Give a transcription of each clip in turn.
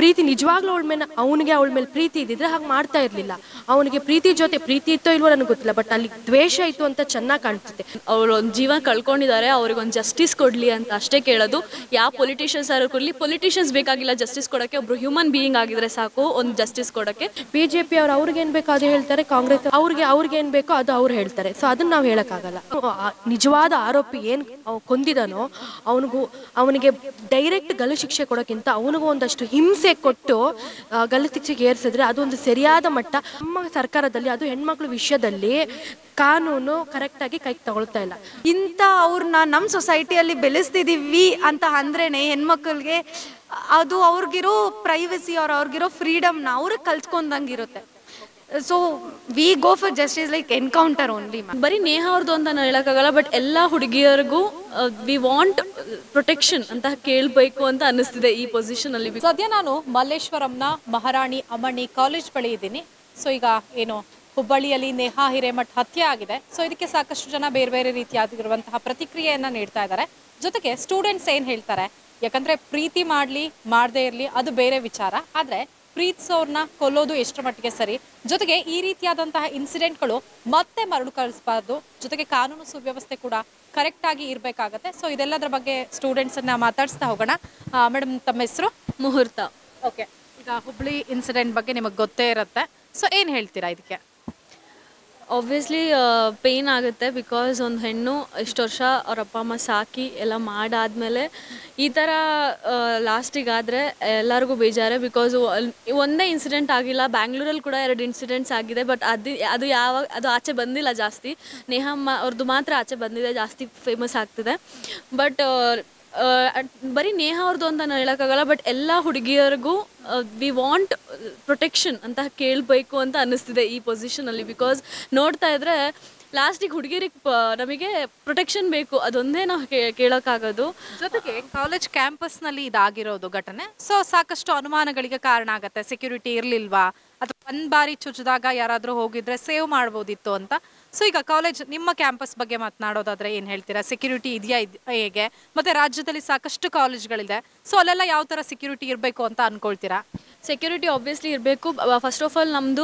ಪ್ರೀತಿ ನಿಜವಾಗ್ಲೂ ಅವಳ ಮೇಲೆ ಅವನಿಗೆ ಅವಳ ಮೇಲೆ ಪ್ರೀತಿ ಇದ್ದಿದ್ರೆ ಹಾಗೆ ಮಾಡ್ತಾ ಇರಲಿಲ್ಲ ಅವನಿಗೆ ಪ್ರೀತಿ ಜೊತೆ ಪ್ರೀತಿ ಇತ್ತೋ ಇಲ್ವೋ ನನಗೆ ಗೊತ್ತಿಲ್ಲ ಬಟ್ ಅಲ್ಲಿ ದ್ವೇಷ ಇತ್ತು ಅಂತ ಚೆನ್ನಾಗಿ ಕಾಣ್ತಿದೆ ಅವರು ಒಂದು ಜೀವ ಕಳ್ಕೊಂಡಿದ್ದಾರೆ ಅವ್ರಿಗೊಂದು ಜಸ್ಟಿಸ್ ಕೊಡಲಿ ಅಂತ ಅಷ್ಟೇ ಕೇಳೋದು ಯಾವ ಪೊಲಿಟಿಷಿಯನ್ಸ್ ಯಾರು ಕೊಡಲಿ ಪೊಲಿಟಿಷಿಯನ್ಸ್ ಬೇಕಾಗಿಲ್ಲ ಜಸ್ಟಿಸ್ ಕೊಡೋಕ್ಕೆ ಒಬ್ರು ಹ್ಯೂಮನ್ ಬೀಯಿಂಗ್ ಆಗಿದ್ರೆ ಸಾಕು ಒಂದು ಜಸ್ಟಿಸ್ ಕೊಡೋಕ್ಕೆ ಬಿ ಜೆ ಪಿ ಅವ್ರು ಅವ್ರಿಗೆ ಏನು ಬೇಕೋ ಅದು ಹೇಳ್ತಾರೆ ಕಾಂಗ್ರೆಸ್ ಅವ್ರಿಗೆ ಅವ್ರಿಗೆ ಏನು ಬೇಕೋ ಅದು ಅವ್ರು ಹೇಳ್ತಾರೆ ಸೊ ಅದನ್ನ ನಾವು ಹೇಳೋಕ್ಕಾಗಲ್ಲ ಆ ನಿಜವಾದ ಆರೋಪಿ ಏನು ಕೊಂದಿದಾನೋ ಅವನಿಗೂ ಅವನಿಗೆ ಡೈರೆಕ್ಟ್ ಗಲ್ಲು ಶಿಕ್ಷೆ ಕೊಡೋಕ್ಕಿಂತ ಅವನಿಗೂ ಒಂದಷ್ಟು ಹಿಂಸೆ ಕೊಟ್ಟು ಆ, ಗಲ್ಲು ಶಿಕ್ಷೆಗೆ ಏರಿಸಿದ್ರೆ ಅದು ಒಂದು ಸರಿಯಾದ ಮಟ್ಟ ನಮ್ಮ ಸರ್ಕಾರದಲ್ಲಿ ಅದು ಹೆಣ್ಮಕ್ಳ ವಿಷಯದಲ್ಲಿ ಕಾನೂನು ಕರೆಕ್ಟಾಗಿ ಕೈಗೆ ತಗೊಳ್ತಾ ಇಲ್ಲ ಇಂಥ ಅವ್ರನ್ನ ನಮ್ಮ ಸೊಸೈಟಿಯಲ್ಲಿ ಬೆಳೆಸ್ತಿದೀವಿ ಅಂತ ಅಂದ್ರೇನೆ ಹೆಣ್ಮಕ್ಳಿಗೆ ಅದು ಅವ್ರಿಗಿರೋ ಪ್ರೈವಸಿ ಅವ್ರ ಅವ್ರಿಗಿರೋ ಫ್ರೀಡಮ್ನ ಅವ್ರಿಗೆ ಕಲ್ತ್ಕೊಂಡಂಗಿರುತ್ತೆ so we go for justice like encounter only ಬರೀ ನೇಹ ಅವ್ರದ್ದು ಅಂತ ನಾನು ಹೇಳೋಕ್ಕಾಗಲ್ಲ ಬಟ್ ಎಲ್ಲ ಹುಡುಗಿಯರಿಗೂ ವಿ ವಾಂಟ್ ಪ್ರೊಟೆಕ್ಷನ್ ಅಂತ ಕೇಳಬೇಕು ಅಂತ ಅನ್ನಿಸ್ತಿದೆ ಈ ಪೊಸಿಷನಲ್ಲಿ ಸದ್ಯ ನಾನು ಮಲ್ಲೇಶ್ವರಂನ ಮಹಾರಾಣಿ ಅಮ್ಮಣ್ಣಿ ಕಾಲೇಜ್ ಬಳಿ ಇದ್ದೀನಿ ಸೊ ಈಗ ಏನು ಹುಬ್ಬಳ್ಳಿಯಲ್ಲಿ ನೇಹಾ ಹಿರೇಮಠ್ ಹತ್ಯೆ ಆಗಿದೆ ಸೊ ಇದಕ್ಕೆ ಸಾಕಷ್ಟು ಜನ ಬೇರೆ ಬೇರೆ ರೀತಿಯಾಗಿರುವಂತಹ ಪ್ರತಿಕ್ರಿಯೆಯನ್ನ ನೀಡ್ತಾ ಇದ್ದಾರೆ ಜೊತೆಗೆ ಸ್ಟೂಡೆಂಟ್ಸ್ ಏನ್ ಹೇಳ್ತಾರೆ ಯಾಕಂದ್ರೆ ಪ್ರೀತಿ ಮಾಡ್ಲಿ ಮಾಡದೇ ಇರಲಿ ಅದು ಬೇರೆ ವಿಚಾರ ಆದ್ರೆ ಪ್ರೀತಿಸೋರ್ನ ಕೊಲ್ಲೋದು ಎಷ್ಟರ ಮಟ್ಟಿಗೆ ಸರಿ ಜೊತೆಗೆ ಈ ರೀತಿಯಾದಂತಹ ಇನ್ಸಿಡೆಂಟ್ಗಳು ಮತ್ತೆ ಮರಳು ಕಳಿಸಬಾರ್ದು ಜೊತೆಗೆ ಕಾನೂನು ಸುವ್ಯವಸ್ಥೆ ಕೂಡ ಕರೆಕ್ಟ್ ಆಗಿ ಇರಬೇಕಾಗತ್ತೆ ಸೊ ಇದೆಲ್ಲದರ ಬಗ್ಗೆ ಸ್ಟೂಡೆಂಟ್ಸ್ ಅನ್ನ ಮಾತಾಡಿಸ್ತಾ ಹೋಗೋಣ ಮೇಡಮ್ ತಮ್ಮ ಹೆಸರು ಮುಹೂರ್ತ ಓಕೆ ಈಗ ಹುಬ್ಳಿ ಇನ್ಸಿಡೆಂಟ್ ಬಗ್ಗೆ ನಿಮಗೆ ಗೊತ್ತೇ ಇರುತ್ತೆ ಸೊ ಏನು ಹೇಳ್ತೀರಾ ಇದಕ್ಕೆ ಆಬ್ವಿಯಸ್ಲಿ ಪೇಯ್ನ್ ಆಗುತ್ತೆ ಬಿಕಾಸ್ ಒಂದು ಹೆಣ್ಣು ಇಷ್ಟು ವರ್ಷ ಅವ್ರ ಅಪ್ಪ ಅಮ್ಮ ಸಾಕಿ ಎಲ್ಲ ಮಾಡಾದ್ಮೇಲೆ ಈ ಥರ ಲಾಸ್ಟಿಗಾದರೆ ಎಲ್ಲರಿಗೂ ಬೇಜಾರೆ ಬಿಕಾಸ್ ಒಂದೇ ಇನ್ಸಿಡೆಂಟ್ ಆಗಿಲ್ಲ ಬ್ಯಾಂಗ್ಳೂರಲ್ಲಿ ಕೂಡ ಎರಡು ಇನ್ಸಿಡೆಂಟ್ಸ್ ಆಗಿದೆ ಬಟ್ ಅದು ಅದು ಯಾವಾಗ ಅದು ಆಚೆ ಬಂದಿಲ್ಲ ಜಾಸ್ತಿ ನೇಹಮ್ಮ ಅವ್ರದ್ದು ಮಾತ್ರ ಆಚೆ ಬಂದಿದೆ ಜಾಸ್ತಿ ಫೇಮಸ್ ಆಗ್ತಿದೆ ಬಟ್ ಬರೀ ನೇಹ ಅವ್ರದ್ದು ಅಂತ ನಾನು ಹೇಳೋಕ್ಕಾಗಲ್ಲ ಬಟ್ ಎಲ್ಲ ಹುಡುಗಿಯರಿಗೂ ವಿ ವಾಂಟ್ ಪ್ರೊಟೆಕ್ಷನ್ ಅಂತ ಕೇಳಬೇಕು ಅಂತ ಅನ್ನಿಸ್ತಿದೆ ಈ ಪೊಸಿಷನಲ್ಲಿ ಬಿಕಾಸ್ ನೋಡ್ತಾ ಇದ್ರೆ ಲಾಸ್ಟಿಗೆ ಹುಡುಗಿರಿಗೆ ನಮಗೆ ಪ್ರೊಟೆಕ್ಷನ್ ಬೇಕು ಅದೊಂದೇ ನಾವು ಕೇಳೋಕ್ಕಾಗೋದು ಜೊತೆಗೆ ಕಾಲೇಜ್ ಕ್ಯಾಂಪಸ್ನಲ್ಲಿ ಇದಾಗಿರೋದು ಘಟನೆ ಸೊ ಸಾಕಷ್ಟು ಅನುಮಾನಗಳಿಗೆ ಕಾರಣ ಆಗತ್ತೆ ಸೆಕ್ಯೂರಿಟಿ ಇರಲಿಲ್ವಾ ಅಥವಾ ಒಂದ್ ಬಾರಿ ಚುಚ್ಚಿದಾಗ ಯಾರಾದರೂ ಹೋಗಿದ್ರೆ ಸೇವ್ ಮಾಡ್ಬೋದಿತ್ತು ಅಂತ ಸೊ ಈಗ ಕಾಲೇಜ್ ನಿಮ್ಮ ಕ್ಯಾಂಪಸ್ ಬಗ್ಗೆ ಮಾತನಾಡೋದಾದ್ರೆ ಏನು ಹೇಳ್ತೀರಾ ಸೆಕ್ಯೂರಿಟಿ ಇದೆಯಾ ಇದ್ ಹೇಗೆ ಮತ್ತೆ ರಾಜ್ಯದಲ್ಲಿ ಸಾಕಷ್ಟು ಕಾಲೇಜ್ಗಳಿದೆ ಸೊ ಅಲ್ಲೆಲ್ಲ ಯಾವ ಥರ ಸೆಕ್ಯೂರಿಟಿ ಇರಬೇಕು ಅಂತ ಅನ್ಕೊಳ್ತೀರಾ ಸೆಕ್ಯೂರಿಟಿ ಆಬ್ವಿಯಸ್ಲಿ ಇರಬೇಕು ಫಸ್ಟ್ ಆಫ್ ಆಲ್ ನಮ್ಮದು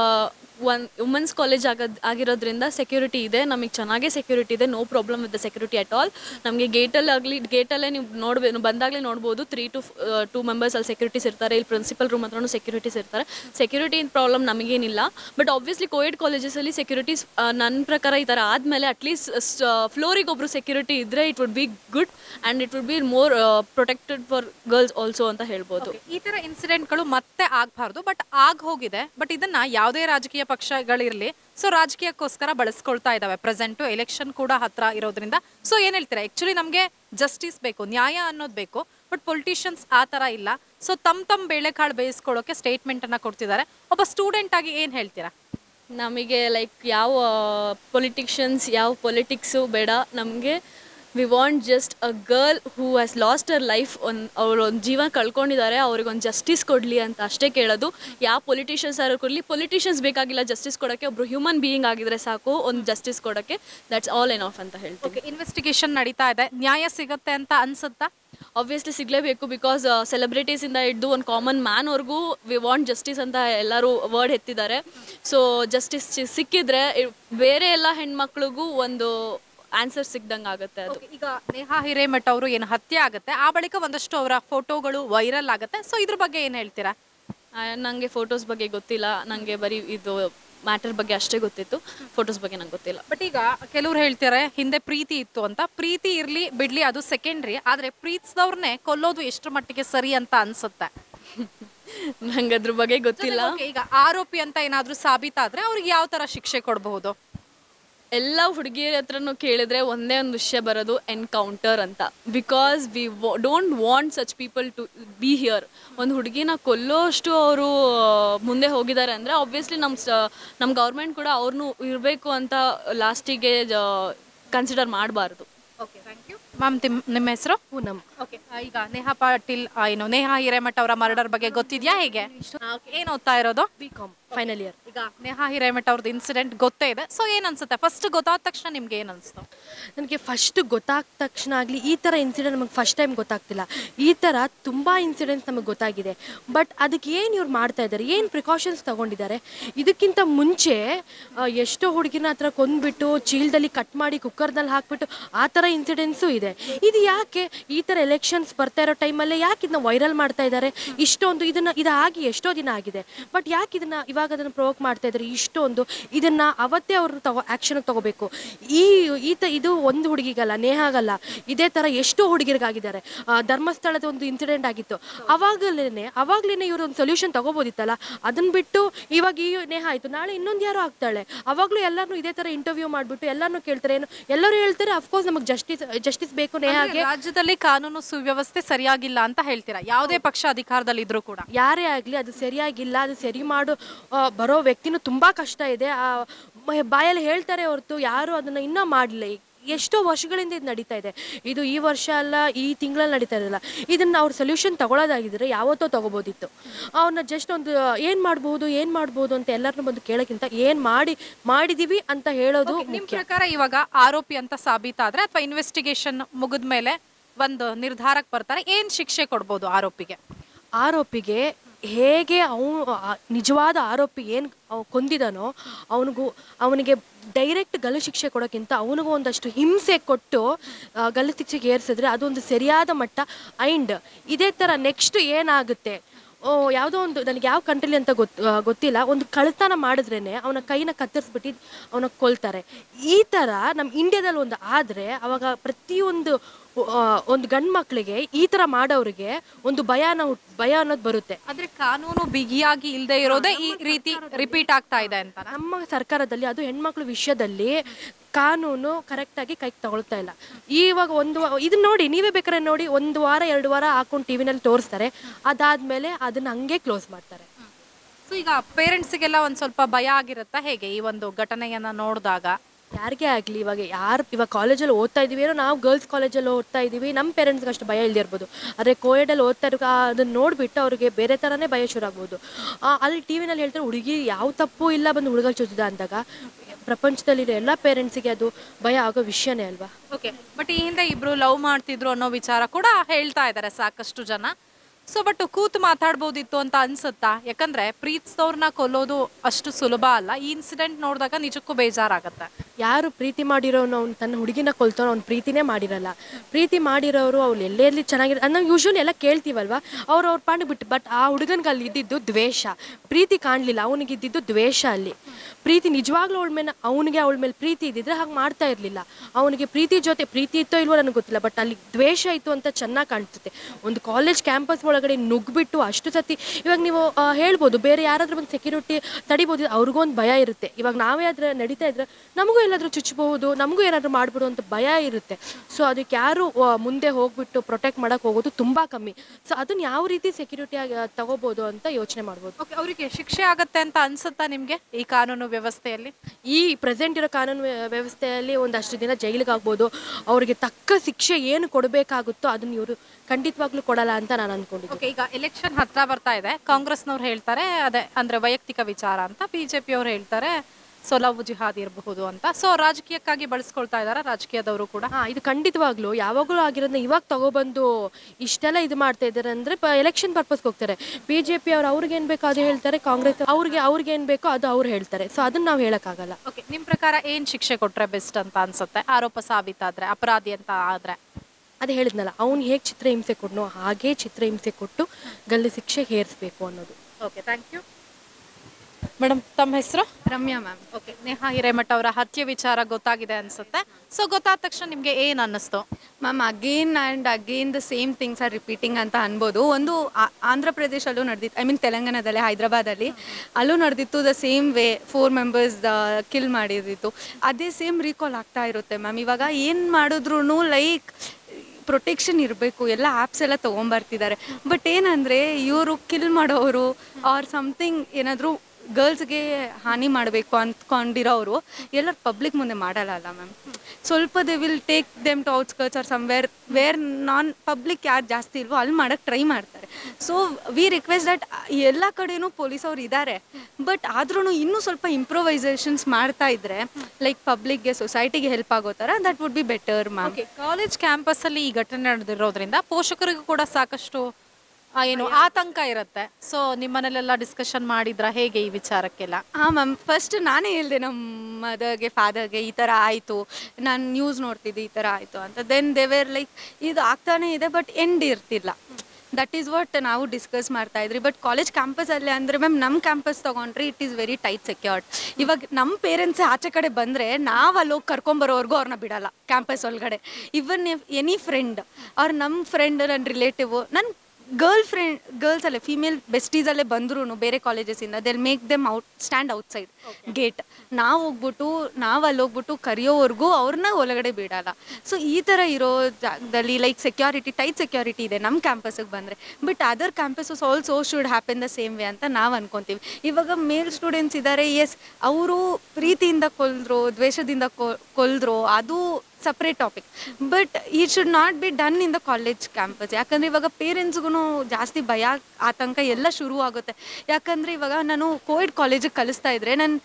ಒನ್ ವುಮೆನ್ಸ್ ಕಾಲೇಜ್ ಆಗೋದ್ ಆಗಿರೋದ್ರಿಂದ ಸೆಕ್ಯೂರಿಟಿ ಇದೆ ನಮಗೆ ಚೆನ್ನಾಗೇ ಸೆಕ್ಯೂರಿಟಿ ಇದೆ no problem with the security at all ನಮಗೆ ಗೇಟಲ್ಲಿ ಆಗಲಿ ಗೇಟಲ್ಲೇ ನೀವು ನೋಡ್ಬೇಕು ಬಂದಾಗಲೇ ನೋಡ್ಬೋದು ತ್ರೀ ಟು ಟೂ ಮೆಂಬರ್ಸ್ ಅಲ್ಲಿ ಸೆಕ್ಯೂರಿಟೀಸ್ ಇರ್ತಾರೆ ಇಲ್ಲಿ ಪ್ರಿನ್ಸಿಪಲ್ ರೂಮ್ ಹತ್ರನೂ ಸೆಕ್ಯೂರಿಟೀಸ್ ಇರ್ತಾರೆ ಸೆಕ್ಯೂರಿಟಿ ಪ್ರಾಬ್ಲಮ್ ನಮಗೇನಿಲ್ಲ ಬಟ್ ಆಬ್ವಿಯಸ್ಲಿ ಕೋವಿಡ್ ಕಾಲೇಜಸಲ್ಲಿ ಸೆಕ್ಯೂರಿಟೀಸ್ ನನ್ನ ಪ್ರಕಾರ ಈ ಥರ ಆದಮೇಲೆ ಅಟ್ಲೀಸ್ಟ್ ಫ್ಲೋರಿಗೆ ಒಬ್ಬರು ಸೆಕ್ಯೂರಿಟಿ ಇದ್ದರೆ it would be good and it would be more protected for girls also ಅಂತ ಹೇಳ್ಬೋದು ಈ ತರ ಇನ್ಸಿಡೆಂಟ್ಗಳು ಮತ್ತೆ ಆಗಬಾರ್ದು ಬಟ್ ಆಗ್ ಹೋಗಿದೆ ಬಟ್ ಇದನ್ನ ಯಾವುದೇ ರಾಜಕೀಯ ಪಕ್ಷಗಳಿರಲಿ ಸೊ ರಾಜಕೀಯಕ್ಕೋಸ್ಕರ ಬಳಸ್ಕೊಳ್ತಾ ಇದಾವೆ ಪ್ರೆಸೆಂಟು ಎಲೆಕ್ಷನ್ ಕೂಡ ಹತ್ರ ಇರೋದ್ರಿಂದ ಸೊ ಏನ್ ಹೇಳ್ತೀರಾ ಆಕ್ಚುಲಿ ನಮಗೆ ಜಸ್ಟಿಸ್ ಬೇಕು ನ್ಯಾಯ ಅನ್ನೋದು ಬೇಕು ಬಟ್ ಪೊಲಿಟಿಷಿಯನ್ಸ್ ಆ ಥರ ಇಲ್ಲ ಸೊ ತಮ್ಮ ತಮ್ಮ ಬೇಳೆಕಾಳು ಬೇಯಿಸ್ಕೊಳ್ಳೋಕೆ ಸ್ಟೇಟ್ಮೆಂಟ್ ಅನ್ನ ಕೊಡ್ತಿದ್ದಾರೆ ಒಬ್ಬ ಸ್ಟೂಡೆಂಟ್ ಆಗಿ ಏನ್ ಹೇಳ್ತೀರಾ ನಮಗೆ ಲೈಕ್ ಯಾವ ಪೊಲಿಟಿಷಿಯನ್ಸ್ ಯಾವ ಪೊಲಿಟಿಕ್ಸು ಬೇಡ ನಮಗೆ we want just a girl who has lost her life ಒಂದು ಅವ್ರು ಒಂದು ಜೀವ ಕಳ್ಕೊಂಡಿದ್ದಾರೆ ಅವ್ರಿಗೊಂದು ಜಸ್ಟಿಸ್ ಕೊಡಲಿ ಅಂತ ಅಷ್ಟೇ ಕೇಳೋದು ಯಾವ ಪೊಲಿಟಿಷಿಯನ್ಸ್ ಯಾರು ಕೊಡಲಿ ಪೊಲಿಟಿಷಿಯನ್ಸ್ ಬೇಕಾಗಿಲ್ಲ ಜಸ್ಟಿಸ್ ಕೊಡೋಕ್ಕೆ ಒಬ್ರು ಹ್ಯೂಮನ್ ಬೀಯಿಂಗ್ ಆಗಿದ್ರೆ ಸಾಕು ಒಂದು ಜಸ್ಟಿಸ್ ಕೊಡೋಕ್ಕೆ ದಟ್ಸ್ ಆಲ್ ಎನ್ ಆಫ್ ಅಂತ ಹೇಳ್ತೀನಿ ಓಕೆ ಇನ್ವೆಸ್ಟಿಗೇಷನ್ ನಡೀತಾ ಇದೆ ನ್ಯಾಯ ಸಿಗುತ್ತೆ ಅಂತ ಅನ್ಸುತ್ತಾ ಆಬ್ವಿಯಸ್ಲಿ ಸಿಗಲೇಬೇಕು ಬಿಕಾಸ್ ಸೆಲೆಬ್ರಿಟೀಸಿಂದ ಹಿಡಿದು ಒಂದು ಕಾಮನ್ ಮ್ಯಾನ್ವರೆಗೂ ವಿ ವಾಂಟ್ ಜಸ್ಟಿಸ್ ಅಂತ ಎಲ್ಲರೂ ವರ್ಡ್ ಎತ್ತಿದ್ದಾರೆ ಸೊ ಜಸ್ಟಿಸ್ ಸಿಕ್ಕಿದ್ರೆ ಇ- ಬೇರೆ ಎಲ್ಲ ಹೆಣ್ಮಕ್ಳಿಗೂ ಒಂದು ಆನ್ಸರ್ ಸಿಕ್ದಂಗೆ ಆಗುತ್ತೆ ಅದು Okay, ಈಗ ನೇಹಾ ಹಿರೇಮಠ್ ಅವರು ಏನು ಹತ್ಯೆ ಆಗುತ್ತೆ ಆ ಬಳಿಕ ಒಂದಷ್ಟು ಅವರ ಫೋಟೋಗಳು ವೈರಲ್ ಆಗುತ್ತೆ ಸೊ ಇದ್ರ ಬಗ್ಗೆ ಏನು ಹೇಳ್ತೀರಾ ನನಗೆ ಫೋಟೋಸ್ ಬಗ್ಗೆ ಗೊತ್ತಿಲ್ಲ ನನಗೆ ಬರೀ ಇದು ಮ್ಯಾಟರ್ ಬಗ್ಗೆ ಅಷ್ಟೇ ಗೊತ್ತಿತ್ತು ಫೋಟೋಸ್ ಬಗ್ಗೆ ನಂಗೆ ಗೊತ್ತಿಲ್ಲ ಬಟ್ ಈಗ ಕೆಲವ್ರು ಹೇಳ್ತಾರೆ ಹಿಂದೆ ಪ್ರೀತಿ ಇತ್ತು ಅಂತ ಪ್ರೀತಿ ಇರ್ಲಿ ಬಿಡ್ಲಿ ಅದು ಸೆಕೆಂಡ್ರಿ ಆದ್ರೆ ಪ್ರೀತಿಸಿದವ್ರನ್ನೇ ಕೊಲ್ಲೋದು ಎಷ್ಟರ ಮಟ್ಟಿಗೆ ಸರಿ ಅಂತ ಅನ್ಸುತ್ತೆ ನಂಗೆ ಅದ್ರ ಬಗ್ಗೆ ಗೊತ್ತಿಲ್ಲ Okay, ಈಗ ಆರೋಪಿ ಅಂತ ಏನಾದ್ರೂ ಸಾಬೀತಾದ್ರೆ ಅವ್ರಿಗೆ ಯಾವ ತರ ಶಿಕ್ಷೆ ಕೊಡಬಹುದು ಎಲ್ಲ ಹುಡುಗಿಯರ ಹತ್ರನೂ ಕೇಳಿದ್ರೆ ಒಂದೇ ಒಂದು ವಿಷಯ ಬರೋದು ಎನ್ಕೌಂಟರ್ ಅಂತ because we don't want such people to be here ಒಂದು ಹುಡುಗಿನ ಕೊಲ್ಲೋಷ್ಟು ಅವರು ಮುಂದೆ ಹೋಗಿದ್ದಾರೆ ಅಂದರೆ ಆಬ್ವಿಯಸ್ಲಿ ನಮ್ಮ ನಮ್ಮ ಗೌರ್ಮೆಂಟ್ ಕೂಡ ಅವ್ರನ್ನೂ ಇರಬೇಕು ಅಂತ ಲಾಸ್ಟಿಗೆ ಕನ್ಸಿಡರ್ ಮಾಡಬಾರ್ದು ಓಕೆ ಥ್ಯಾಂಕ್ ಯು ಮ್ಯಾಮ್ ನಿಮ್ಮ ಹೆಸರು ಪೂನಮ್ ಓಕೆ ಈಗ ನೇಹಾ ಪಾಟೀಲ್ ಆ, ಏನು ನೇಹಾ ಹಿರೇಮಠ ಅವರ ಮರ್ಡರ್ ಬಗ್ಗೆ ಗೊತ್ತಿದ್ಯಾ ಹೇಗೆ ಆ, okay. ಏನ್ ಓದ್ತಾ ಇರೋದು ಬಿ ಕಾಮ್ ಫೈನಲ್ ಇಯರ್ ಈಗ ನೇಹಾ ಹಿರೇಮಠ ಅವ್ರದ್ದು ಇನ್ಸಿಡೆಂಟ್ ಗೊತ್ತೇ ಇದೆ ಸೊ ಏನ್ ಅನ್ಸುತ್ತೆ ಫಸ್ಟ್ ಗೊತ್ತಾದ ತಕ್ಷಣ ನಿಮ್ಗೆ ಏನ್ ಅನ್ಸ್ತು ನನಗೆ ಫಸ್ಟ್ ಗೊತ್ತಾದ ತಕ್ಷಣ ಆಗಲಿ ಈ ಥರ ಇನ್ಸಿಡೆಂಟ್ ನಮಗೆ ಫಸ್ಟ್ ಟೈಮ್ ಗೊತ್ತಾಗ್ತಿಲ್ಲ ಈ ಥರ ತುಂಬ ಇನ್ಸಿಡೆಂಟ್ಸ್ ನಮಗೆ ಗೊತ್ತಾಗಿದೆ ಬಟ್ ಅದಕ್ಕೆ ಏನು ಇವ್ರು ಮಾಡ್ತಾ ಇದ್ದಾರೆ ಏನು ಪ್ರಿಕಾಷನ್ಸ್ ತಗೊಂಡಿದ್ದಾರೆ ಇದಕ್ಕಿಂತ ಮುಂಚೆ ಆ, ಎಷ್ಟೋ ಹುಡುಗಿನ ಹತ್ರ ಕೊಂದ್ಬಿಟ್ಟು ಚೀಲದಲ್ಲಿ ಕಟ್ ಮಾಡಿ ಕುಕ್ಕರ್ನಲ್ಲಿ ಹಾಕ್ಬಿಟ್ಟು ಆ ಥರ ಇನ್ಸಿಡೆಂಟ್ಸು ಇದೆ ಇದು ಯಾಕೆ ಈ ಥರ ಎಲೆಕ್ಷನ್ಸ್ ಬರ್ತಾ ಇರೋ ಟೈಮಲ್ಲೇ ಯಾಕೆ ಇದನ್ನ ವೈರಲ್ ಮಾಡ್ತಾ ಇದ್ದಾರೆ ಇಷ್ಟೊಂದು ಇದನ್ನ ಇದಾಗಿ ಎಷ್ಟೋ ದಿನ ಆಗಿದೆ ಬಟ್ ಯಾಕೆ ಇದನ್ನ ಇವಾಗ ಅದನ್ನು ಪ್ರೊವೋಕ್ ಮಾಡ್ತಾ ಇದ್ದಾರೆ ಇಷ್ಟೊಂದು ಇದನ್ನ ಅವತ್ತೇ ಅವರು ತಗೋ ಆ್ಯಕ್ಷನ್ ತಗೋಬೇಕು ಈ ಈತ ಇದು ಒಂದು ಹುಡುಗಿಗಲ್ಲ ನೇಹಾಗಲ್ಲ ಇದೇ ಥರ ಎಷ್ಟೋ ಹುಡುಗಿರಿಗಾಗಿದ್ದಾರೆ ಆ, ಧರ್ಮಸ್ಥಳದ ಒಂದು ಇನ್ಸಿಡೆಂಟ್ ಆಗಿತ್ತು ಅವಾಗಲೇ ಅವಾಗಲೇ ಇವರು ಒಂದು ಸೊಲ್ಯೂಷನ್ ತಗೋಬೋದಿತ್ತಲ್ಲ ಅದನ್ನ ಬಿಟ್ಟು ಇವಾಗ ಈ ನೇಹ ಆಯಿತು ನಾಳೆ ಇನ್ನೊಂದು ಯಾರೋ ಆಗ್ತಾಳೆ ಅವಾಗಲೂ ಎಲ್ಲರೂ ಇದೇ ಥರ ಇಂಟರ್ವ್ಯೂ ಮಾಡಿಬಿಟ್ಟು ಎಲ್ಲರನ್ನೂ ಕೇಳ್ತಾರೆ ಏನು ಎಲ್ಲರೂ ಹೇಳ್ತಾರೆ ಅಫ್ಕೋರ್ಸ್ ನಮಗೆ ಜಸ್ಟಿಸ್ ಜಸ್ಟಿಸ್ ಬೇಕು ನೇಹಾಗೆ ರಾಜ್ಯದಲ್ಲಿ ಕಾನೂನು ಸುವ್ಯವಸ್ಥೆ ಸರಿಯಾಗಿಲ್ಲ ಅಂತ ಹೇಳ್ತೀರಾ ಯಾವುದೇ ಪಕ್ಷ ಅಧಿಕಾರದಲ್ಲಿ ಇದ್ರೂ ಕೂಡ ಯಾರೇ ಆಗಲಿ ಅದು ಸರಿಯಾಗಿಲ್ಲ ಅದು ಸರಿ ಮಾಡು ಆ, ಬರೋ ವ್ಯಕ್ತಿನೂ ತುಂಬ ಕಷ್ಟ ಇದೆ ಆ, ಮ- ಬಾಯಲ್ಲಿ ಹೇಳ್ತಾರೆ ಹೊರತು ಯಾರು ಅದನ್ನು ಇನ್ನೂ ಮಾಡಲಿಲ್ಲ ಎಷ್ಟೋ ವರ್ಷಗಳಿಂದ ಇದು ನಡೀತಾ ಇದೆ ಇದು ಈ ವರ್ಷ ಅಲ್ಲ ಈ ತಿಂಗಳಲ್ಲಿ ನಡೀತಾ ಇರಲ್ಲ ಇದನ್ನು ಅವ್ರು ಸೊಲ್ಯೂಷನ್ ತಗೊಳ್ಳೋದಾಗಿದ್ರೆ ಯಾವತ್ತೋ ತಗೋಬೋದಿತ್ತು ಅವನ್ನ ಜಸ್ಟ್ ಒಂದು ಏನು ಮಾಡ್ಬೋದು ಏನು ಮಾಡ್ಬೋದು ಅಂತ ಎಲ್ಲರನ್ನೂ ಬಂದು ಕೇಳೋಕ್ಕಿಂತ ಏನು ಮಾಡಿ ಮಾಡಿದೀವಿ ಅಂತ ಹೇಳೋದು ನಿಮ್ ಪ್ರಕಾರ ಇವಾಗ ಆರೋಪಿ ಅಂತ ಸಾಬೀತಾದ್ರೆ ಅಥವಾ ಇನ್ವೆಸ್ಟಿಗೇಷನ್ ಮುಗಿದ ಮೇಲೆ ಒಂದು ನಿರ್ಧಾರಕ್ಕೆ ಬರ್ತಾರೆ ಏನ್ ಶಿಕ್ಷೆ ಕೊಡ್ಬೋದು ಆರೋಪಿಗೆ ಆರೋಪಿಗೆ ಹೇಗೆ ಅವನು ನಿಜವಾದ ಆರೋಪಿ ಏನು ಕೊಂದಿದಾನೋ ಅವನಿಗೂ ಅವನಿಗೆ ಡೈರೆಕ್ಟ್ ಗಲ್ಲು ಶಿಕ್ಷೆ ಕೊಡೋಕ್ಕಿಂತ ಅವನಿಗೂ ಒಂದಷ್ಟು ಹಿಂಸೆ ಕೊಟ್ಟು ಆ, ಗಲ್ಲು ಶಿಕ್ಷೆಗೆ ಏರಿಸಿದ್ರೆ ಅದೊಂದು ಸರಿಯಾದ ಮಟ್ಟ ಆ್ಯಂಡ್ ಇದೇ ಥರ ನೆಕ್ಸ್ಟ್ ಏನಾಗುತ್ತೆ ಓ ಯಾವುದೋ ಒಂದು ನನಗೆ ಯಾವ ಕಂಟ್ರಿಲಿ ಅಂತ ಗೊತ್ತು ಆ, ಗೊತ್ತಿಲ್ಲ ಒಂದು ಕಳ್ತನ ಮಾಡಿದ್ರೇನೆ ಅವನ ಕೈನ ಕತ್ತರಿಸ್ಬಿಟ್ಟು ಅವನ ಕೊಲ್ತಾರೆ ಈ ಥರ ನಮ್ಮ ಇಂಡಿಯಾದಲ್ಲಿ ಒಂದು ಆದರೆ ಅವಾಗ ಪ್ರತಿಯೊಂದು ಆ, ಒಂದು ಗಂಡು ಮಕ್ಕಳಿಗೆ ಈ ಥರ ಮಾಡೋರಿಗೆ ಒಂದು ಭಯನ ಹುಟ್- ಭಯ ಅನ್ನೋದು ಬರುತ್ತೆ ಆದ್ರೆ ಕಾನೂನು ಬಿಗಿಯಾಗಿ ಇಲ್ಲದೆ ಇರೋದೇ ಈ ರೀತಿ ರಿಪೀಟ್ ಆಗ್ತಾ ಇದೆ ಅಂತ ನಮ್ಮ ಸರ್ಕಾರದಲ್ಲಿ ಅದು ಹೆಣ್ಮಕ್ಳ ವಿಷಯದಲ್ಲಿ ಕಾನೂನು ಕರೆಕ್ಟಾಗಿ ಕೈಗೆ ತಗೊಳ್ತಾ ಇಲ್ಲ ಇವಾಗ ಒಂದು ವಾ- ಇದನ್ನ ನೋಡಿ ನೀವೇ ಬೇಕಾದ್ರೆ ನೋಡಿ ಒಂದು ವಾರ ಎರಡು ವಾರ ಹಾಕೊಂಡು ಟಿ ವಿನಲ್ಲಿ ತೋರಿಸ್ತಾರೆ ಅದಾದ್ಮೇಲೆ ಅದನ್ನ ಹಂಗೆ ಕ್ಲೋಸ್ ಮಾಡ್ತಾರೆ ಸೊ ಈಗ ಪೇರೆಂಟ್ಸಿಗೆಲ್ಲ ಒಂದ್ ಸ್ವಲ್ಪ ಭಯ ಆಗಿರುತ್ತಾ ಹೇಗೆ ಈ ಒಂದು ಘಟನೆಯನ್ನ ನೋಡಿದಾಗ ಯಾರಿಗೇ ಆಗಲಿ ಇವಾಗ ಯಾರು ಇವಾಗ ಕಾಲೇಜಲ್ಲಿ ಓದ್ತಾ ಇದೀವಿ ಏನೋ ನಾವು ಗರ್ಲ್ಸ್ ಕಾಲೇಜಲ್ಲಿ ಓದ್ತಾ ಇದ್ದೀವಿ ನಮ್ಮ ಪೇರೆಂಟ್ಸ್ಗೆ ಅಷ್ಟು ಭಯ ಇಲ್ದಿರ್ಬೋದು ಆದರೆ ಕೋಯಡಲ್ಲಿ ಓದ್ತಾ ಇರೋ ಅದನ್ನ ನೋಡಿಬಿಟ್ಟು ಅವ್ರಿಗೆ ಬೇರೆ ಥರನೇ ಭಯ ಶುರು ಆಗ್ಬೋದು ಆ, ಅಲ್ಲಿ ಟಿ ವಿನಲ್ಲಿ ಹೇಳ್ತಾರೆ ಹುಡುಗಿ ಯಾವ ತಪ್ಪು ಇಲ್ಲ ಬಂದು ಹುಡುಗ ಚುಚ್ಚಿದ ಅಂದಾಗ ಪ್ರಪಂಚದಲ್ಲಿರೋ ಎಲ್ಲ ಪೇರೆಂಟ್ಸಿಗೆ ಅದು ಭಯ ಆಗೋ ವಿಷಯನೇ ಅಲ್ವಾ ಓಕೆ ಬಟ್ ಈ ಹಿಂದೆ ಇಬ್ರು ಲವ್ ಮಾಡ್ತಿದ್ರು ಅನ್ನೋ ವಿಚಾರ ಕೂಡ ಹೇಳ್ತಾ ಇದ್ದಾರೆ ಸಾಕಷ್ಟು ಜನ ಸೊ ಬಟ್ ಕೂತು ಮಾತಾಡ್ಬೋದಿತ್ತು ಅಂತ ಅನ್ಸುತ್ತಾ ಯಾಕಂದ್ರೆ ಪ್ರೀತಿಸಿದವ್ರನ್ನ ಕೊಲ್ಲೋದು ಅಷ್ಟು ಸುಲಭ ಅಲ್ಲ ಈ ಇನ್ಸಿಡೆಂಟ್ ನೋಡಿದಾಗ ನಿಜಕ್ಕೂ ಬೇಜಾರಾಗತ್ತೆ ಯಾರು ಪ್ರೀತಿ ಮಾಡಿರೋನು ಅವ್ನು ತನ್ನ ಹುಡುಗಿನ ಕೊಲ್ತಾನೋ ಅವ್ನು ಪ್ರೀತಿನೇ ಮಾಡಿರಲ್ಲ ಪ್ರೀತಿ ಮಾಡಿರೋರು ಅವ್ರು ಎಲ್ಲೇ ಇರಲಿ ಚೆನ್ನಾಗಿರೋ ನಾವು ಯೂಶ್ವಲಿ ಎಲ್ಲ ಕೇಳ್ತೀವಲ್ವಾ ಅವ್ರು ಅವ್ರ ಪಾಂಡ್ ಬಿಟ್ಟು ಬಟ್ ಆ ಹುಡುಗನ್ಗೆ ಅಲ್ಲಿ ಇದ್ದಿದ್ದು ದ್ವೇಷ ಪ್ರೀತಿ ಕಾಣಲಿಲ್ಲ ಅವನಿಗೆ ಇದ್ದಿದ್ದು ದ್ವೇಷ ಅಲ್ಲಿ ಪ್ರೀತಿ ನಿಜವಾಗ್ಲೂ ಅವಳ ಮೇಲೆ ಅವನಿಗೆ ಅವಳ ಮೇಲೆ ಪ್ರೀತಿ ಇದ್ದಿದ್ರೆ ಹಾಗೆ ಮಾಡ್ತಾ ಇರಲಿಲ್ಲ ಅವನಿಗೆ ಪ್ರೀತಿ ಜೊತೆ ಪ್ರೀತಿ ಇತ್ತೋ ಇಲ್ವೋ ನನಗೆ ಗೊತ್ತಿಲ್ಲ ಬಟ್ ಅಲ್ಲಿ ದ್ವೇಷ ಇತ್ತು ಅಂತ ಚೆನ್ನಾಗಿ ಕಾಣ್ತದೆ ಒಂದು ಕಾಲೇಜ್ ಕ್ಯಾಂಪಸ್ ಒಳಗಡೆ ನುಗ್ಬಿಟ್ಟು ಅಷ್ಟು ಸತಿ ಇವಾಗ ನೀವು ಆ, ಹೇಳ್ಬೋದು ಬೇರೆ ಯಾರಾದ್ರೂ ಒಂದು ಸೆಕ್ಯೂರಿಟಿ ತಡಿಬೋದು ಅವ್ರಿಗೂ ಒಂದು ಭಯ ಇರುತ್ತೆ ಇವಾಗ ನಾವೇ ಆದ್ರೆ ನಡೀತಾ ಇದ್ರೆ ನಮಗೂ ಎಲ್ಲಾದ್ರೂ ಚುಚ್ಚಬಹುದು ನಮಗೂ ಏನಾದರೂ ಮಾಡ್ಬೋದು ಅಂತ ಭಯ ಇರುತ್ತೆ ಸೊ ಅದಕ್ಕೆ ಯಾರು ಆ, ಮುಂದೆ ಹೋಗ್ಬಿಟ್ಟು ಪ್ರೊಟೆಕ್ಟ್ ಮಾಡಕ್ ಹೋಗೋದು ತುಂಬಾ ಕಮ್ಮಿ ಸೊ ಅದನ್ನ ಯಾವ ರೀತಿ ಸೆಕ್ಯೂರಿಟಿ ಆಗಿ ತಗೋಬಹುದು ಅಂತ ಯೋಚನೆ ಮಾಡ್ಬೋದು ಓಕೆ ಅವರಿಗೆ ಶಿಕ್ಷೆ ಆಗತ್ತೆ ಅಂತ ಅನ್ಸುತ್ತಾ ನಿಮ್ಗೆ ಈ ಕಾನೂನು ವ್ಯವಸ್ಥೆಯಲ್ಲಿ ಈ ಪ್ರೆಸೆಂಟ್ ಇರೋ ಕಾನೂನು ವ್ಯ- ವ್ಯವಸ್ಥೆಯಲ್ಲಿ ಒಂದಷ್ಟು ದಿನ ಜೈಲಿಗೆ ಆಗ್ಬೋದು ಅವರಿಗೆ ತಕ್ಕ ಶಿಕ್ಷೆ ಏನು ಕೊಡಬೇಕಾಗುತ್ತೋ ಅದನ್ನ ಇವರು ಖಂಡಿತವಾಗ್ಲೂ ಕೊಡಲ್ಲ ಅಂತ ನಾನು ಅನ್ಕೊಂಡಿದ್ದೀನಿ ಓಕೆ ಈಗ ಎಲೆಕ್ಷನ್ ಹತ್ರ ಬರ್ತಾ ಇದೆ ಕಾಂಗ್ರೆಸ್ನವ್ರು ಹೇಳ್ತಾರೆ ಅದೇ ಅಂದ್ರೆ ವೈಯಕ್ತಿಕ ವಿಚಾರ ಅಂತ ಬಿಜೆಪಿ ಅವ್ರು ಹೇಳ್ತಾರೆ ಸೊಲವು ಜಿಹಾದ್ ಇರಬಹುದು ಅಂತ ಸೊ ರಾಜಕೀಯಕ್ಕಾಗಿ ಬಳಸ್ಕೊಳ್ತಾ ಇದಾರ ರಾಜಕೀಯದವರು ಕೂಡ ಹಾ ಇದು ಖಂಡಿತವಾಗ್ಲೂ ಯಾವಾಗಲೂ ಆಗಿರೋದನ್ನ ಇವಾಗ ತಗೊಬಂದು ಇಷ್ಟೆಲ್ಲ ಇದು ಮಾಡ್ತಾ ಇದ್ದಾರೆ ಅಂದ್ರೆ ಎಲೆಕ್ಷನ್ ಪರ್ಪಸ್ಗೆ ಹೋಗ್ತಾರೆ ಬಿ ಜೆ ಪಿ ಅವ್ರು ಅವ್ರಿಗೆ ಏನ್ ಬೇಕೋ ಅದು ಹೇಳ್ತಾರೆ ಕಾಂಗ್ರೆಸ್ ಅವ್ರಿಗೆ ಅವ್ರಿಗೆ ಏನ್ ಬೇಕೋ ಅದು ಅವ್ರು ಹೇಳ್ತಾರೆ ಸೊ ಅದನ್ನ ನಾವು ಹೇಳಕ್ಕಾಗಲ್ಲ ಓಕೆ ನಿಮ್ ಪ್ರಕಾರ ಏನ್ ಶಿಕ್ಷೆ ಕೊಟ್ರೆ ಬೆಸ್ಟ್ ಅಂತ ಅನ್ಸುತ್ತೆ ಆರೋಪ ಸಾಬೀತಾದ್ರೆ ಅಪರಾಧಿ ಅಂತ ಆದ್ರೆ ಅದು ಹೇಳಿದ್ನಲ್ಲ ಅವ್ನು ಹೇಗೆ ಚಿತ್ರಹಿಂಸೆ ಕೊಡ್ನೋ ಹಾಗೇ ಚಿತ್ರಹಿಂಸೆ ಕೊಟ್ಟು ಗಲ್ಲು ಶಿಕ್ಷೆ ಹೇರಿಸ್ಬೇಕು ಅನ್ನೋದು ಓಕೆ ಥ್ಯಾಂಕ್ ಯು ಮೇಡಮ್ ತಮ್ಮ ಹೆಸರು ರಮ್ಯಾ ಮ್ಯಾಮ್ ಓಕೆ ನೇಹಾ ಹಿರೇಮಠ ಅವರ ಹತ್ಯೆ ವಿಚಾರ ಗೊತ್ತಾಗಿದೆ ಅನ್ಸುತ್ತೆ ಸೊ ಗೊತ್ತಾದ ತಕ್ಷಣ ನಿಮ್ಗೆ ಏನ್ ಅನ್ನಿಸ್ತು ma'am again and again the same things are repeating ಅಂತ ಅನ್ಬೋದು ಒಂದು ಆ- ಆಂಧ್ರ ಪ್ರದೇಶಲ್ಲೂ ನಡೆದಿತ್ತು ಐ ಮೀನ್ ತೆಲಂಗಾಣದಲ್ಲಿ ಹೈದರಾಬಾದಲ್ಲಿ ಅಲ್ಲೂ ನಡೆದಿತ್ತು the same way four members kill ಮಾಡಿದಿತ್ತು ಅದೇ ಸೇಮ್ ರೀಕಾಲ್ ಆಗ್ತಾ ಇರುತ್ತೆ ಮ್ಯಾಮ್ ಇವಾಗ ಏನು ಮಾಡಿದ್ರು ಲೈಕ್ ಪ್ರೊಟೆಕ್ಷನ್ ಇರಬೇಕು ಎಲ್ಲ ಆ್ಯಪ್ಸ್ ಎಲ್ಲ ತೊಗೊಂಬರ್ತಿದ್ದಾರೆ ಬಟ್ ಏನಂದರೆ ಇವರು ಕಿಲ್ ಮಾಡೋರು ಆರ್ ಸಮಥಿಂಗ್ ಏನಾದರೂ ಗರ್ಲ್ಸ್ಗೆ ಹಾನಿ ಮಾಡಬೇಕು ಅಂದ್ಕೊಂಡಿರೋರು ಎಲ್ಲರೂ ಪಬ್ಲಿಕ್ ಮುಂದೆ ಮಾಡಲ್ಲ ಅಲ್ಲ ಮ್ಯಾಮ್ ಸ್ವಲ್ಪ they will take them to outskirts or somewhere where non public ಯಾರು ಜಾಸ್ತಿ ಇಲ್ವೋ ಅಲ್ಲಿ ಮಾಡೋಕ್ಕೆ ಟ್ರೈ ಮಾಡ್ತಾರೆ ಸೊ ವಿ ರಿಕ್ವೆಸ್ಟ್ ದಟ್ ಎಲ್ಲ ಕಡೆನೂ ಪೊಲೀಸ್ ಅವ್ರು ಇದ್ದಾರೆ ಬಟ್ ಆದ್ರೂ ಇನ್ನೂ ಸ್ವಲ್ಪ ಇಂಪ್ರೊವೈಸೇಷನ್ಸ್ ಮಾಡ್ತಾ ಇದ್ರೆ ಲೈಕ್ ಪಬ್ಲಿಕ್ಗೆ ಸೊಸೈಟಿಗೆ ಹೆಲ್ಪ್ ಆಗೋ ಥರ that would be better ma'am okay college campus ಅಲ್ಲಿ ಈ ಘಟನೆ ನಡೆದಿರೋದ್ರಿಂದ ಪೋಷಕರಿಗೂ ಕೂಡ ಸಾಕಷ್ಟು ಆ, ಏನು ಆತಂಕ ಇರುತ್ತೆ ಸೊ ನಿಮ್ಮನೇಲೆಲ್ಲ ಡಿಸ್ಕಷನ್ ಮಾಡಿದ್ರ ಹೇಗೆ ಈ ವಿಚಾರಕ್ಕೆಲ್ಲ ಹಾಂ ಮ್ಯಾಮ್ ಫಸ್ಟ್ ನಾನೇ ಹೇಳಿದೆ ನಮ್ಮ ಮದರ್ಗೆ ಫಾದರ್ಗೆ ಈ ಥರ ಆಯಿತು ನಾನು ನ್ಯೂಸ್ ನೋಡ್ತಿದ್ದೆ ಈ ಥರ ಆಯಿತು ಅಂತ ದೆನ್ ದೇವೇರ್ ಲೈಕ್ ಇದು ಆಗ್ತಾನೇ ಇದೆ ಬಟ್ ಎಂಡ್ ಇರ್ತಿಲ್ಲ ದಟ್ ಈಸ್ ವಾಟ್ ನಾವು ಡಿಸ್ಕಸ್ ಮಾಡ್ತಾ ಇದ್ರಿ ಬಟ್ ಕಾಲೇಜ್ ಕ್ಯಾಂಪಸಲ್ಲಿ ಅಂದರೆ ಮ್ಯಾಮ್ ನಮ್ಮ ಕ್ಯಾಂಪಸ್ ತೊಗೊಂಡ್ರೆ it is very tight secured ಇವಾಗ ನಮ್ಮ ಪೇರೆಂಟ್ಸ್ ಆಚೆ ಕಡೆ ಬಂದರೆ ನಾವು ಅಲ್ಲಿ ಹೋಗಿ ಕರ್ಕೊಂಬರೋವರೆಗೂ ಅವ್ರನ್ನ ಬಿಡಲ್ಲ ಕ್ಯಾಂಪಸ್ ಒಳಗಡೆ ಇವನ್ ಎನಿ ಫ್ರೆಂಡ್ ಅವ್ರು ನಮ್ಮ ಫ್ರೆಂಡ್ ನನ್ನ ರಿಲೇಟಿವ್ ನನ್ನ ಗರ್ಲ್ ಫ್ರೆಂಡ್ ಗರ್ಲ್ಸ್ ಅಲ್ಲೇ ಫಿಮೇಲ್ ಬೆಸ್ಟೀಸಲ್ಲೇ ಬಂದ್ರು ಬೇರೆ ಕಾಲೇಜಸ್ಸಿಂದ they'll make them out stand outside gate ನಾವು ಹೋಗ್ಬಿಟ್ಟು ನಾವು ಅಲ್ಲಿ ಹೋಗ್ಬಿಟ್ಟು ಕರೆಯೋವರೆಗೂ ಅವ್ರನ್ನ ಒಳಗಡೆ ಬಿಡಲ್ಲ ಸೊ ಈ ಥರ ಇರೋ ಜಾಗದಲ್ಲಿ ಲೈಕ್ ಸೆಕ್ಯೂರಿಟಿ ಟೈಟ್ ಸೆಕ್ಯೂರಿಟಿ ಇದೆ ನಮ್ಮ ಕ್ಯಾಂಪಸ್ಗೆ ಬಂದರೆ but other campuses also should happen the same way ಅಂತ ನಾವು ಅನ್ಕೊತೀವಿ ಇವಾಗ ಮೇಲ್ ಸ್ಟೂಡೆಂಟ್ಸ್ ಇದ್ದಾರೆ ಎಸ್ ಅವರು ಪ್ರೀತಿಯಿಂದ ಕೊಲ್ದ್ರು ದ್ವೇಷದಿಂದ ಕೊಲ್ದ್ರು ಅದು ಸಪ್ರೇಟ್ ಟಾಪಿಕ್ ಬಟ್ ಈ should not be done in the college campus ಯಾಕಂದರೆ ಇವಾಗ ಪೇರೆಂಟ್ಸ್ಗೂ ಜಾಸ್ತಿ ಭಯ ಆತಂಕ ಎಲ್ಲ ಶುರು ಆಗುತ್ತೆ ಯಾಕಂದರೆ ಇವಾಗ ನಾನು ಕೋವಿಡ್ ಕಾಲೇಜಿಗೆ ಕಲಿಸ್ತಾ ಇದ್ರೆ ನನ್ನ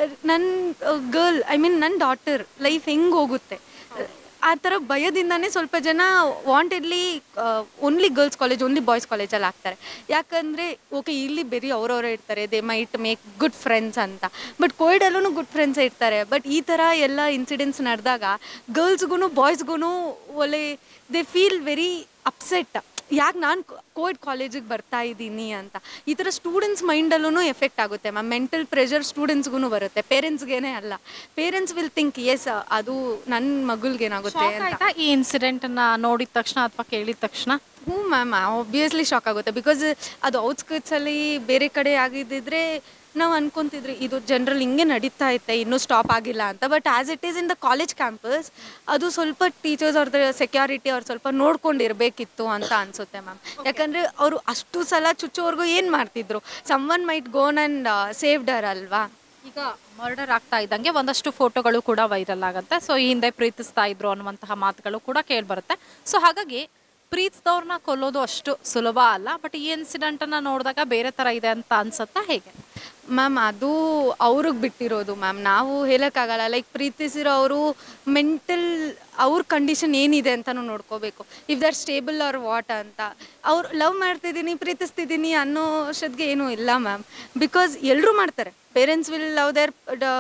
ನನ್ನ ಗರ್ಲ್ ಐ ಮೀನ್ ನನ್ನ ಡಾಟರ್ ಲೈಫ್ ಹೆಂಗೆ ಹೋಗುತ್ತೆ ಆ ಥರ ಭಯದಿಂದನೇ ಸ್ವಲ್ಪ ಜನ wantedly only girls college only boys ಕಾಲೇಜಲ್ಲಿ ಹಾಕ್ತಾರೆ ಯಾಕಂದರೆ ಓಕೆ ಇಲ್ಲಿ ಬರೀ ಅವರವರೇ ಇರ್ತಾರೆ they might make good friends ಅಂತ ಬಟ್ ಕೋವಿಡಲ್ಲೂ ಗುಡ್ ಫ್ರೆಂಡ್ಸ್ ಇರ್ತಾರೆ ಬಟ್ ಈ ಥರ ಎಲ್ಲ ಇನ್ಸಿಡೆಂಟ್ಸ್ ನಡೆದಾಗ ಗರ್ಲ್ಸ್ಗೂ ಬಾಯ್ಸ್ಗೂ ಒಳ್ಳೆ ದೇ ಫೀಲ್ ವೆರಿ ಅಪ್ಸೆಟ್ ಯಾಕೆ ನಾನು ಕೋವಿಡ್ ಕಾಲೇಜಿಗೆ ಬರ್ತಾ ಇದ್ದೀನಿ ಅಂತ ಈ ಥರ ಸ್ಟೂಡೆಂಟ್ಸ್ ಮೈಂಡಲ್ಲೂ ಎಫೆಕ್ಟ್ ಆಗುತ್ತೆ ಮ್ಯಾಮ್ ಮೆಂಟಲ್ ಪ್ರೆಷರ್ ಸ್ಟೂಡೆಂಟ್ಸ್ಗೂ ಬರುತ್ತೆ ಪೇರೆಂಟ್ಸ್ಗೇನೆ ಅಲ್ಲ ಪೇರೆಂಟ್ಸ್ ವಿಲ್ ಥಿಂಕ್ ಎಸ್ ಅದು ನನ್ನ ಮಗಳ್ಗೇನಾಗುತ್ತೆ ಅಂತ ಆಯ್ತಾ ಈ ಇನ್ಸಿಡೆಂಟ್ ನ ನೋಡಿದ ತಕ್ಷಣ ಅಥವಾ ಕೇಳಿದ ತಕ್ಷಣ ಹ್ಞೂ ಮ್ಯಾಮ್ ಆಬ್ವಿಯಸ್ಲಿ ಶಾಕ್ ಆಗುತ್ತೆ ಬಿಕಾಸ್ ಅದು ಔಟ್ಸ್ಕರ್ಟ್ಸಲ್ಲಿ ಬೇರೆ ಕಡೆ ಆಗಿದ್ದಿದ್ರೆ ನಾವು ಅನ್ಕೊಂತಿದ್ರಿ ಇದು ಜನರಲ್ ಹಿಂಗೆ ನಡೀತಾ ಐತೆ ಇನ್ನೂ ಸ್ಟಾಪ್ ಆಗಿಲ್ಲ ಅಂತ but as it is in the college campus ಅದು ಸ್ವಲ್ಪ ಟೀಚರ್ಸ್ ಅವ್ರದ್ದು ಸೆಕ್ಯೂರಿಟಿ ಅವ್ರು ಸ್ವಲ್ಪ ನೋಡ್ಕೊಂಡಿರ್ಬೇಕಿತ್ತು ಅಂತ ಅನ್ಸುತ್ತೆ ಮ್ಯಾಮ್ ಯಾಕಂದರೆ ಅವರು ಅಷ್ಟು ಸಲ ಚುಚ್ಚೋವರೆಗೂ ಏನು ಮಾಡ್ತಿದ್ರು someone might gone and saved her ಅಲ್ವಾ ಈಗ ಮರ್ಡರ್ ಆಗ್ತಾ ಇದ್ದಂಗೆ ಒಂದಷ್ಟು ಫೋಟೋಗಳು ಕೂಡ ವೈರಲ್ ಆಗುತ್ತೆ ಸೊ ಈ ಹಿಂದೆ ಪ್ರೀತಿಸ್ತಾ ಇದ್ರು ಅನ್ನುವಂತಹ ಮಾತುಗಳು ಕೂಡ ಕೇಳ್ಬರುತ್ತೆ ಸೊ ಹಾಗಾಗಿ ಪ್ರೀತಿಸಿದವ್ರನ್ನ ಕೊಲ್ಲೋದು ಅಷ್ಟು ಸುಲಭ ಅಲ್ಲ ಬಟ್ ಈ ಇನ್ಸಿಡೆಂಟ್ ಅನ್ನ ನೋಡಿದಾಗ ಬೇರೆ ತರ ಇದೆ ಅಂತ ಅನ್ಸುತ್ತಾ ಹೇಗೆ ಮ್ಯಾಮ್ ಅದು ಅವ್ರಿಗೆ ಬಿಟ್ಟಿರೋದು ಮ್ಯಾಮ್ ನಾವು ಹೇಳೋಕ್ಕಾಗಲ್ಲ ಲೈಕ್ ಪ್ರೀತಿಸಿರೋ ಅವರು ಮೆಂಟಲ್ ಅವ್ರ ಕಂಡೀಷನ್ ಏನಿದೆ ಅಂತಲೂ ನೋಡ್ಕೋಬೇಕು if their stable or what ಅಂತ ಅವ್ರು ಲವ್ ಮಾಡ್ತಿದ್ದೀನಿ ಪ್ರೀತಿಸ್ತಿದ್ದೀನಿ ಅನ್ನೋ ಅಷ್ಟೊತ್ತಿಗೆ ಏನೂ ಇಲ್ಲ ಮ್ಯಾಮ್ ಬಿಕಾಸ್ ಎಲ್ಲರೂ ಮಾಡ್ತಾರೆ parents will love their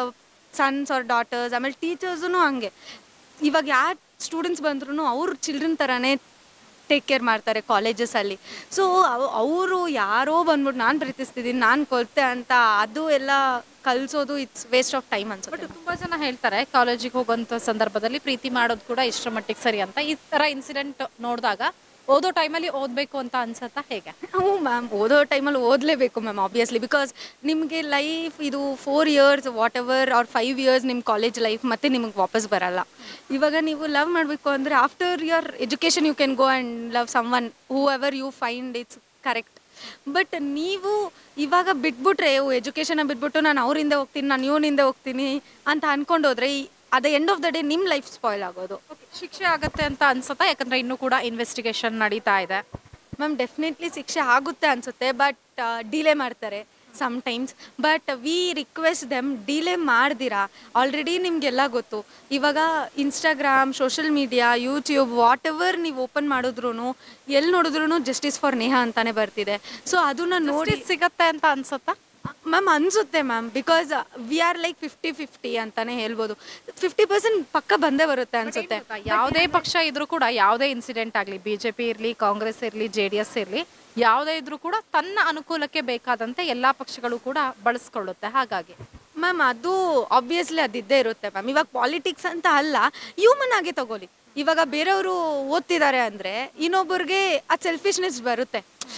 sons or daughters ಆಮೇಲೆ ಟೀಚರ್ಸೂ ಹಂಗೆ ಇವಾಗ ಯಾವ ಸ್ಟೂಡೆಂಟ್ಸ್ ಬಂದ್ರೂ ಅವ್ರ ಚಿಲ್ಡ್ರನ್ ಥರನೇ ಟೇಕ್ ಕೇರ್ ಮಾಡ್ತಾರೆ ಕಾಲೇಜಸಲ್ಲಿ ಸೊ ಅವರು ಯಾರೋ ಬಂದ್ಬಿಟ್ಟು ನಾನು ಪ್ರೀತಿಸ್ತಿದ್ದೀನಿ ನಾನು ಕೊಲ್ತೆ ಅಂತ ಅದು ಎಲ್ಲ ಕಲಿಸೋದು ಇಟ್ಸ್ ವೇಸ್ಟ್ ಆಫ್ ಟೈಮ್ ಅನ್ಸುತ್ತೆ ಬಟ್ ತುಂಬಾ ಜನ ಹೇಳ್ತಾರೆ ಕಾಲೇಜಿಗೆ ಹೋಗುವಂತ ಸಂದರ್ಭದಲ್ಲಿ ಪ್ರೀತಿ ಮಾಡೋದು ಕೂಡ ಇಷ್ಟರ ಮಟ್ಟಿಗೆ ಸರಿ ಅಂತ ಈ ತರ ಇನ್ಸಿಡೆಂಟ್ ನೋಡಿದಾಗ ಓದೋ ಟೈಮಲ್ಲಿ ಓದಬೇಕು ಅಂತ ಅನ್ಸತ್ತಾ ಹೇಗೆ ಹ್ಞೂ ಮ್ಯಾಮ್ ಓದೋ ಟೈಮಲ್ಲಿ ಓದಲೇಬೇಕು ಮ್ಯಾಮ್ ಆಬ್ವಿಯಸ್ಲಿ ಬಿಕಾಸ್ ನಿಮಗೆ ಲೈಫ್ ಇದು four years whatever or five years ನಿಮ್ಮ ಕಾಲೇಜ್ ಲೈಫ್ ಮತ್ತೆ ನಿಮಗೆ ವಾಪಸ್ ಬರಲ್ಲ ಇವಾಗ ನೀವು ಲವ್ ಮಾಡಬೇಕು ಅಂದರೆ after your education you can go and love someone whoever you find it's correct but ನೀವು ಇವಾಗ ಬಿಟ್ಬಿಟ್ರೆ ಎಜುಕೇಷನ ಬಿಟ್ಬಿಟ್ಟು ನಾನು ಅವರಿಂದ ಹೋಗ್ತೀನಿ ನಾನು ಇವನಿಂದ ಹೋಗ್ತೀನಿ ಅಂತ ಅನ್ಕೊಂಡು ಹೋದ್ರೆ ಅದ ಎಂಡ್ ಆಫ್ ದ ಡೇ ನಿಮ್ಮ ಲೈಫ್ ಸ್ಪಾಯ್ಲ್ ಆಗೋದು ಶಿಕ್ಷೆ ಆಗತ್ತೆ ಅಂತ ಅನ್ಸತ್ತಾ ಯಾಕಂದ್ರೆ ಇನ್ನೂ ಕೂಡ ಇನ್ವೆಸ್ಟಿಗೇಷನ್ ನಡೀತಾ ಇದೆ ಮ್ಯಾಮ್ ಡೆಫಿನೆಟ್ಲಿ ಶಿಕ್ಷೆ ಆಗುತ್ತೆ ಅನಿಸುತ್ತೆ ಬಟ್ ಡಿಲೇ ಮಾಡ್ತಾರೆ sometimes but we request them delay ಮಾಡ್ದಿರಾ ಆಲ್ರೆಡಿ ನಿಮಗೆಲ್ಲ ಗೊತ್ತು ಇವಾಗ Instagram social media YouTube whatever ನೀವು ಓಪನ್ ಮಾಡಿದ್ರು ಎಲ್ಲಿ ನೋಡಿದ್ರು ಜಸ್ಟಿಸ್ ಫಾರ್ ನೇಹಾ ಅಂತಾನೆ ಬರ್ತಿದೆ ಸೊ ಅದನ್ನ ನೋಡಿ ನೋಡಿ ಸಿಗತ್ತೆ ಅಂತ ಅನ್ಸತ್ತಾ ಮ್ಯಾಮ್ ಅನ್ಸುತ್ತೆ ma'am because we are like fifty fifty ಅಂತಾನೆ ಹೇಳ್ಬೋದು ಫಿಫ್ಟಿ ಪರ್ಸೆಂಟ್ ಪಕ್ಕ ಬಂದೇ ಬರುತ್ತೆ ಅನ್ಸುತ್ತೆ ಯಾವುದೇ ಪಕ್ಷ ಇದ್ರೂ ಕೂಡ ಯಾವುದೇ ಇನ್ಸಿಡೆಂಟ್ ಆಗಲಿ ಬಿಜೆಪಿ ಇರಲಿ ಕಾಂಗ್ರೆಸ್ ಇರಲಿ ಜೆ ಡಿ ಎಸ್ ಇರಲಿ ಯಾವುದೇ ಇದ್ರೂ ಕೂಡ ತನ್ನ ಅನುಕೂಲಕ್ಕೆ ಬೇಕಾದಂತೆ ಎಲ್ಲಾ ಪಕ್ಷಗಳು ಕೂಡ ಬಳಸ್ಕೊಳ್ಳುತ್ತೆ ಹಾಗಾಗಿ ಮ್ಯಾಮ್ ಅದು ಆಬ್ವಿಯಸ್ಲಿ ಅದಿದ್ದೇ ಇರುತ್ತೆ ಮ್ಯಾಮ್ ಇವಾಗ ಪಾಲಿಟಿಕ್ಸ್ ಅಂತ ಅಲ್ಲ ಹ್ಯೂಮನ್ ಆಗಿ ತಗೊಳ್ಳಿ ಇವಾಗ ಬೇರೆಯವರು ಓದ್ತಿದ್ದಾರೆ ಅಂದರೆ ಇನ್ನೊಬ್ಬರಿಗೆ ಆ ಸೆಲ್ಫಿಶ್ನೆಸ್ ಬರುತ್ತೆ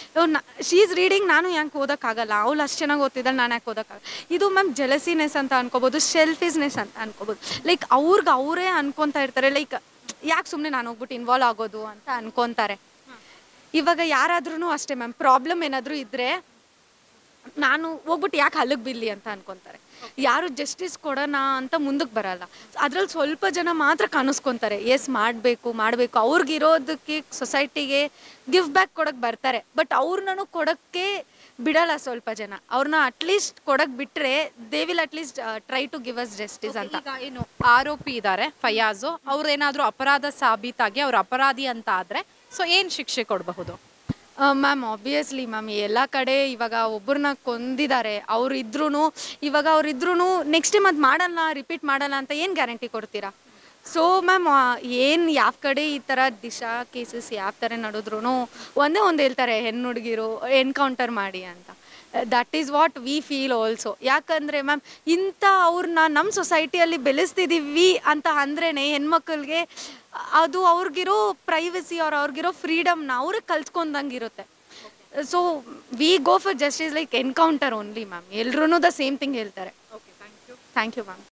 ಶೀ ಈಸ್ ರೀಡಿಂಗ್ ನಾನು ಯಾಕೆ ಓದೋಕ್ಕಾಗಲ್ಲ ಅವಳು ಅಷ್ಟು ಚೆನ್ನಾಗಿ ಓದ್ತಿದ್ದಾಳೆ ನಾನು ಯಾಕೆ ಓದೋಕ್ಕಾಗಲ್ಲ ಇದು ಮ್ಯಾಮ್ ಜಲಸಿನೆಸ್ ಅಂತ ಅನ್ಕೋಬೋದು ಸೆಲ್ಫಿಶ್ನೆಸ್ ಅಂತ ಅನ್ಕೋಬೋದು ಲೈಕ್ ಅವ್ರಿಗೆ ಅವರೇ ಅನ್ಕೊತಾ ಇರ್ತಾರೆ ಲೈಕ್ ಯಾಕೆ ಸುಮ್ಮನೆ ನಾನು ಹೋಗ್ಬಿಟ್ಟು ಇನ್ವಾಲ್ವ್ ಆಗೋದು ಅಂತ ಅನ್ಕೊತಾರೆ ಇವಾಗ ಯಾರಾದ್ರೂ ಅಷ್ಟೇ ಮ್ಯಾಮ್ ಪ್ರಾಬ್ಲಮ್ ಏನಾದರೂ ಇದ್ದರೆ ನಾನು ಹೋಗ್ಬಿಟ್ಟು ಯಾಕೆ ಹಲ್ಲಿಗೆ ಬಿಲ್ಲಿ ಅಂತ ಅನ್ಕೊಂತಾರೆ ಯಾರು ಜಸ್ಟಿಸ್ ಕೊಡೋಣ ಅಂತ ಮುಂದಕ್ಕೆ ಬರಲ್ಲ ಅದ್ರಲ್ಲಿ ಸ್ವಲ್ಪ ಜನ ಮಾತ್ರ ಕಾಣಿಸ್ಕೊಂತಾರೆ ಎಸ್ ಮಾಡಬೇಕು ಮಾಡಬೇಕು ಅವ್ರಿಗಿರೋದಕ್ಕೆ ಸೊಸೈಟಿಗೆ ಗಿವ್ ಬ್ಯಾಕ್ ಕೊಡಕ್ಕೆ ಬರ್ತಾರೆ ಬಟ್ ಅವ್ರನ್ನೂ ಕೊಡೋಕ್ಕೆ ಬಿಡಲ್ಲ ಸ್ವಲ್ಪ ಜನ ಅವ್ರನ್ನ ಅಟ್ಲೀಸ್ಟ್ ಕೊಡಕ್ಕೆ ಬಿಟ್ಟರೆ they will at least try to give us justice ಅಂತ ಈಗ ಏನು ಆರೋಪಿ ಇದ್ದಾರೆ ಫಯಾಜು ಅವ್ರೇನಾದ್ರೂ ಅಪರಾಧ ಸಾಬೀತಾಗಿ ಅವ್ರ ಅಪರಾಧಿ ಅಂತ ಆದ್ರೆ ಸೊ ಏನ್ ಶಿಕ್ಷೆ ಕೊಡಬಹುದು ಮ್ಯಾಮ್ ಆಬ್ವಿಯಸ್ಲಿ ಮ್ಯಾಮ್ ಎಲ್ಲ ಕಡೆ ಇವಾಗ ಒಬ್ಬರನ್ನ ಕೊಂದಿದ್ದಾರೆ ಅವ್ರು ಇದ್ರೂ ಇವಾಗ ಅವ್ರು ಇದ್ರೂ ನೆಕ್ಸ್ಟ್ ಟೈಮ್ ಅದು ಮಾಡಲ್ಲ ರಿಪೀಟ್ ಮಾಡಲ್ಲ ಅಂತ ಏನು ಗ್ಯಾರಂಟಿ ಕೊಡ್ತೀರಾ ಸೊ ಮ್ಯಾಮ್ ಏನು ಯಾವ ಕಡೆ ಈ ಥರ ದಿಶಾ ಕೇಸಸ್ ಯಾವ ಥರ ನಡೆದ್ರು ಒಂದೇ ಒಂದು ಹೇಳ್ತಾರೆ ಹೆಣ್ಣು ಹುಡುಗಿರು ಎನ್ಕೌಂಟರ್ ಮಾಡಿ ಅಂತ that is what we feel also ಯಾಕಂದರೆ ಮ್ಯಾಮ್ ಇಂಥ ಅವ್ರನ್ನ ನಮ್ಮ ಸೊಸೈಟಿಯಲ್ಲಿ ಬೆಳೆಸ್ತಿದ್ದೀವಿ ಅಂತ ಅಂದ್ರೇ ಹೆಣ್ಮಕ್ಳಿಗೆ ಅದು ಅವ್ರಿಗಿರೋ ಪ್ರೈವಸಿ ಅವ್ರ ಅವ್ರಿಗಿರೋ ಫ್ರೀಡಮ್ನ ಅವ್ರಿಗೆ ಕಲ್ತ್ಕೊಂಡಂಗೆ ಇರುತ್ತೆ so we go for justice like encounter only ma'am ಎಲ್ರೂ ದ ಸೇಮ್ ಥಿಂಗ್ ಹೇಳ್ತಾರೆ ಥ್ಯಾಂಕ್ ಯು ಮ್ಯಾಮ್